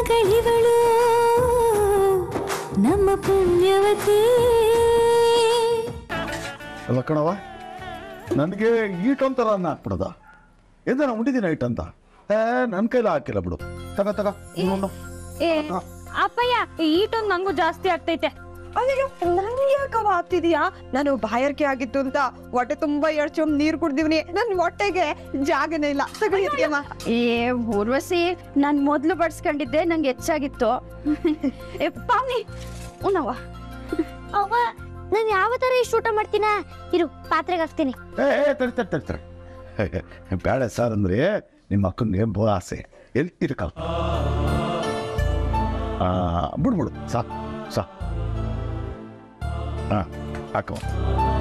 ಮಗಳಿವಳು ನಮ್ಮ ಪುಣ್ಯವತಿ ಅಲ್ಲ ಕಣವ ನನಗೆ ಈಟ್ ಅಂತಾರ ಅನ್ನ ಹಾಕ್ಬಿಡದ ಎಂದ ನಾನು ಉಂಡಿದ್ದೀನಿ ಈಟ್ ಅಂತ ಏ ನನ್ನ ಕೈಲಿ ಹಾಕಿಲ್ಲ ಬಿಡು ತಗ ತಗ ಇನ್ನೊಂದು ಏ ಅಪ್ಪಯ್ಯ ಈಟೊಂದು ನಂಗೂ ಜಾಸ್ತಿ ಆಗ್ತೈತೆ ಅಯ್ಯೋ ನಂಗೆ ಯಾಕವ ಆಗ್ತಿದ್ಯಾ ನಾನು ಬಾಯಾರಿಕೆ ಆಗಿತ್ತು ಅಂತ ಹೊಟ್ಟೆ ತುಂಬಾ ಎರಡು ಚೊಂಬ್ ನೀರ್ ಕುಡ್ದಿವ್ನಿ ನನ್ ಹೊಟ್ಟೆಗೆ ಜಾಗನೇ ಇಲ್ಲ ತಗೊಳ್ಳಿಯಮ್ಮ ಏ ಊರ್ವಶಿ ನಾನ್ ಮೊದ್ಲು ಬಡ್ಸ್ಕೊಂಡಿದ್ದೆ ನಂಗೆ ಹೆಚ್ಚಾಗಿತ್ತು ಏ ಪಾವನಿ ಉಣವ ಅವ್ವ ನಾನು ಯಾವ ತರ ಇಷ್ಟು ಊಟ ಮಾಡ್ತೀನ ಇರು ಪಾತ್ರೆಗೆ ಹಾಕ್ತೀನಿ ಏ ಏ ತಡಿ ತಡಿ ತಡಿ ತಡಿ ಬೇಡ ಸರ್ ಅಂದ್ರೆ ನಿಮ್ಮ ಅಕ್ಕನಿಗೆ ಬೋ ಆಸೆ ಎಲ್ಲಿ ಇರ್ಕಲ್ಲ ಬಿಡ್ಬಿಡು ಸಾಕು ಸಾಕು ಹಾಂ ಹಾಕೋ